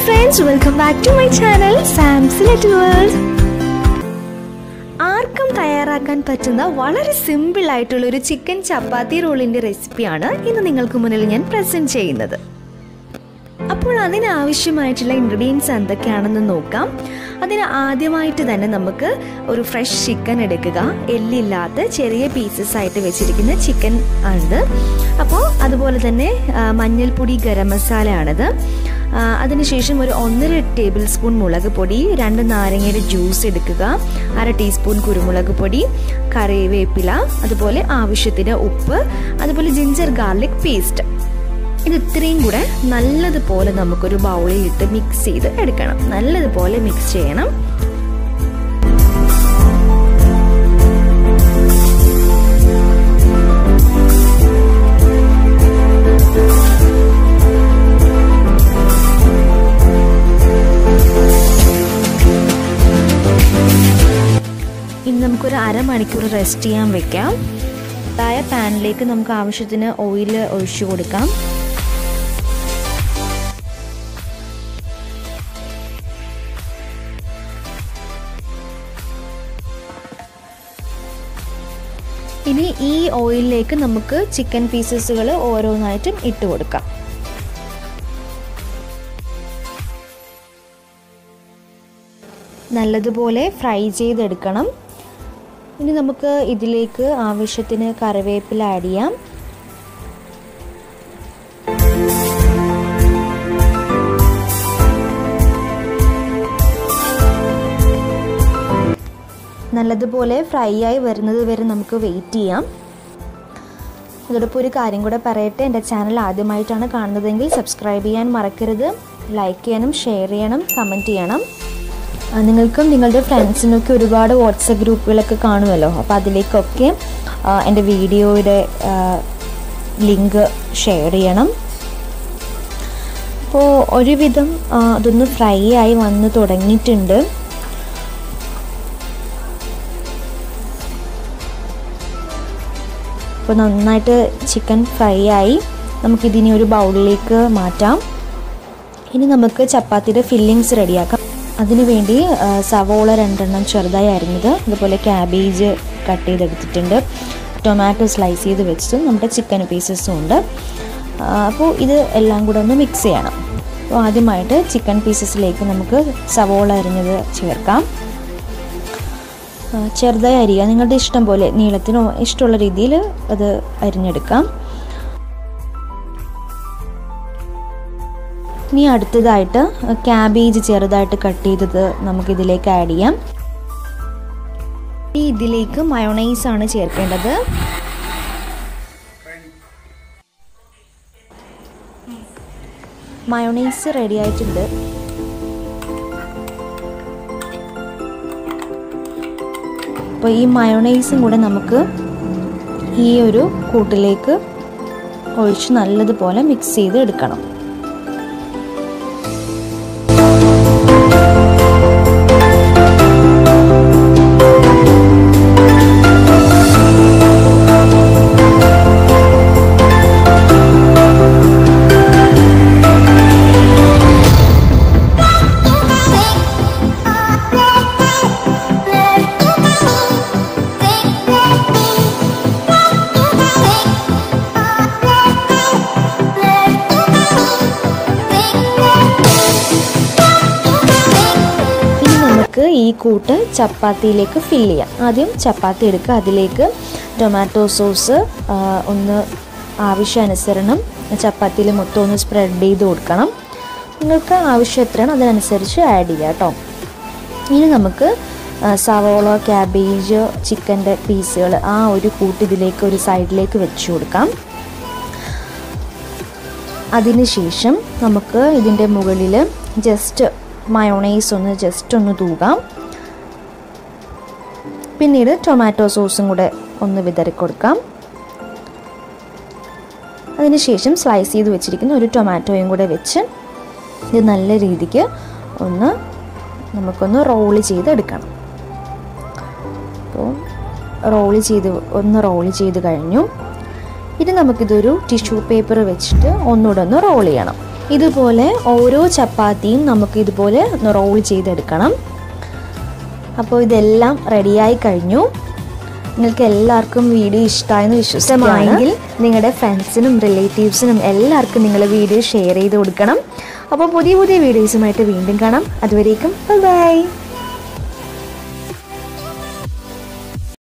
friends welcome back to my channel Sam's little world ആർക്കും തയ്യാറാക്കാൻ പറ്റുന്ന വളരെ സിമ്പിൾ ആയിട്ടുള്ള ഒരു ചിക്കൻ ചപ്പാത്തി റോളിൻ്റെ റെസിപ്പിയാണ് ഇന്ന് നിങ്ങൾക്ക് മുന്നിൽ ഞാൻ പ്രസൻറ്റ് ചെയ്യുന്നത് അപ്പോൾ അതിനാവശ്യമായിട്ടുള്ള ഇൻഗ്രീഡിയൻസ് എന്തൊക്കെയാണെന്ന് നോക്കാം അതിന് ആദ്യമായിട്ട് തന്നെ നമുക്ക് ഒരു ഫ്രഷ് ചിക്കൻ എടുക്കുക എല്ലില്ലാത്ത ചെറിയ പീസസ് ആയിട്ട് വെച്ചിരിക്കുന്ന ചിക്കൻ ആണിത് അപ്പോൾ അതുപോലെ തന്നെ ആ, മഞ്ഞൾപ്പൊടി ഗരം മസാല ആണിത് ആ, അതിനുശേഷം ഒരു ഒന്നര ടേബിൾ സ്പൂൺ മുളക് പൊടി രണ്ട് നാരങ്ങയുടെ ജ്യൂസ് എടുക്കുക അര ടീസ്പൂൺ കുരുമുളക് പൊടി കറിവേപ്പില അതുപോലെ ആവശ്യത്തിന് ഉപ്പ് അതുപോലെ ജിഞ്ചർ ഗാർലിക് പേസ്റ്റ് ഇത് ഇത്രയും കൂടെ നല്ലതുപോലെ നമുക്കൊരു ബൗളിൽ ഇട്ട് മിക്സ് ചെയ്ത് എടുക്കണം നല്ലതുപോലെ മിക്സ് ചെയ്യണം ഇനി നമുക്കൊരു അരമണിക്കൂർ റെസ്റ്റ് ചെയ്യാൻ വെക്കാം തായ പാനിലേക്ക് നമുക്ക് ആവശ്യത്തിന് ഓയിൽ ഒഴിച്ചു കൊടുക്കാം ഇനി ഈ ഓയിലിലേക്ക് നമുക്ക് ചിക്കൻ പീസസുകൾ ഓരോന്നായിട്ടും ഇട്ട് കൊടുക്കാം നല്ലതുപോലെ ഫ്രൈ ചെയ്തെടുക്കണം ഇനി നമുക്ക് ഇതിലേക്ക് ആവശ്യത്തിന് കറിവേപ്പില ആഡ് ചെയ്യാം നല്ലതുപോലെ ഫ്രൈ ആയി വരുന്നത് വരെ നമുക്ക് വെയിറ്റ് ചെയ്യാം അതോടൊപ്പം ഒരു കാര്യം കൂടെ പറയട്ടെ എൻ്റെ ചാനൽ ആദ്യമായിട്ടാണ് കാണുന്നതെങ്കിൽ സബ്സ്ക്രൈബ് ചെയ്യാൻ മറക്കരുത് ലൈക്ക് ചെയ്യാനും ഷെയർ ചെയ്യണം കമൻറ്റ് ചെയ്യണം ആ, നിങ്ങൾക്കും നിങ്ങളുടെ ഫ്രണ്ട്സിനൊക്കെ ഒരുപാട് വാട്സപ്പ് ഗ്രൂപ്പുകളൊക്കെ കാണുമല്ലോ അപ്പോൾ അതിലേക്കൊക്കെ ആ, എൻ്റെ വീഡിയോയുടെ ലിങ്ക് ഷെയർ ചെയ്യണം അപ്പോൾ ഒരുവിധം ആ, അതൊന്ന് ഫ്രൈ ആയി വന്ന് തുടങ്ങിയിട്ടുണ്ട് അപ്പോൾ നന്നായിട്ട് ചിക്കൻ ഫ്രൈ ആയി നമുക്കിതിനി ഒരു ബൗളിലേക്ക് മാറ്റാം ഇനി നമുക്ക് ചപ്പാത്തിയുടെ ഫില്ലിങ്സ് റെഡിയാക്കാം അതിനു വേണ്ടി ആ, സവോള രണ്ടെണ്ണം ചെറുതായി അരിഞ്ഞത് അതുപോലെ ക്യാബേജ് കട്ട് ചെയ്തെടുത്തിട്ടുണ്ട് ടൊമാറ്റോ സ്ലൈസ് ചെയ്ത് വെച്ചതും നമ്മുടെ ചിക്കൻ പീസസും ഉണ്ട് ആ, അപ്പോൾ ഇത് എല്ലാം കൂടെ ഒന്ന് മിക്സ് ചെയ്യണം അപ്പോൾ ആദ്യമായിട്ട് ചിക്കൻ പീസസിലേക്ക് നമുക്ക് സവോള അരിഞ്ഞത് ചേർക്കാം ആ, ചെറുതായി അരിയുക നിങ്ങളുടെ ഇഷ്ടം പോലെ നീളത്തിനോ ഇഷ്ടമുള്ള രീതിയിൽ അത് അരിഞ്ഞെടുക്കാം ഇനി അടുത്തതായിട്ട് ക്യാബേജ് ചെറുതായിട്ട് കട്ട് ചെയ്തത് നമുക്കിതിലേക്ക് ആഡ് ചെയ്യാം ഇനി ഇതിലേക്ക് മയോണൈസ് ആണ് ചേർക്കേണ്ടത് മയോണൈസ് റെഡി ആയിട്ടുണ്ട് അപ്പോൾ ഈ മയോണൈസും കൂടെ നമുക്ക് ഈ ഒരു കൂട്ടിലേക്ക് ഒഴിച്ച് നല്ലതുപോലെ മിക്സ് ചെയ്ത് എടുക്കണം ഇനി നമുക്ക് ഈ കൂട്ട് ചപ്പാത്തിയിലേക്ക് ഫില്ല് ചെയ്യാം ആദ്യം ചപ്പാത്തി എടുക്കുക അതിലേക്ക് ടൊമാറ്റോ സോസ് ആ, ഒന്ന് ആവശ്യാനുസരണം ചപ്പാത്തിയിൽ മൊത്തം ഒന്ന് സ്പ്രെഡ് ചെയ്ത് കൊടുക്കണം നിങ്ങൾക്ക് ആവശ്യം എത്രയാണ് അതിനനുസരിച്ച് ആഡ് ചെയ്യുക കേട്ടോ ഇനി നമുക്ക് ആ, സവോള ക്യാബേജ് ചിക്കൻ്റെ പീസുകൾ ആ ഒരു കൂട്ട് ഇതിലേക്ക് ഒരു സൈഡിലേക്ക് വെച്ച് കൊടുക്കാം അതിനുശേഷം നമുക്ക് ഇതിൻ്റെ മുകളിൽ ജസ്റ്റ് മയോണൈസ് ഒന്ന് ജസ്റ്റ് ഒന്ന് തൂകാം പിന്നീട് ടൊമാറ്റോ സോസും കൂടെ ഒന്ന് വിതറി കൊടുക്കാം അതിനുശേഷം സ്ലൈസ് ചെയ്ത് വെച്ചിരിക്കുന്ന ഒരു ടൊമാറ്റോയും കൂടെ വെച്ച് ഇത് നല്ല രീതിക്ക് ഒന്ന് നമുക്കൊന്ന് റോള് ചെയ്തെടുക്കണം അപ്പോൾ റോള് ചെയ്ത് ഒന്ന് റോള് ചെയ്ത് കഴിഞ്ഞു ഇനി നമുക്കിതൊരു ടിഷ്യൂ പേപ്പർ വെച്ചിട്ട് ഒന്നുകൂടെ ഒന്ന് റോൾ ചെയ്യണം ഇതുപോലെ ഓരോ ചപ്പാത്തിയും നമുക്ക് ഇതുപോലെ റോൾ ചെയ്തെടുക്കണം അപ്പോൾ ഇതെല്ലാം റെഡിയായി കഴിഞ്ഞു നിങ്ങൾക്ക് എല്ലാവർക്കും വീഡിയോ ഇഷ്ടമായെന്ന് വിശ്വസിക്കുകയാണെങ്കിൽ നിങ്ങളുടെ ഫ്രണ്ട്സിനും റിലേറ്റീവ്സിനും എല്ലാവർക്കും നിങ്ങൾ വീഡിയോ ഷെയർ ചെയ്ത് കൊടുക്കണം അപ്പോൾ പുതിയ പുതിയ വീഡിയോസുമായിട്ട് വീണ്ടും കാണാം അതുവരേക്കും ബൈ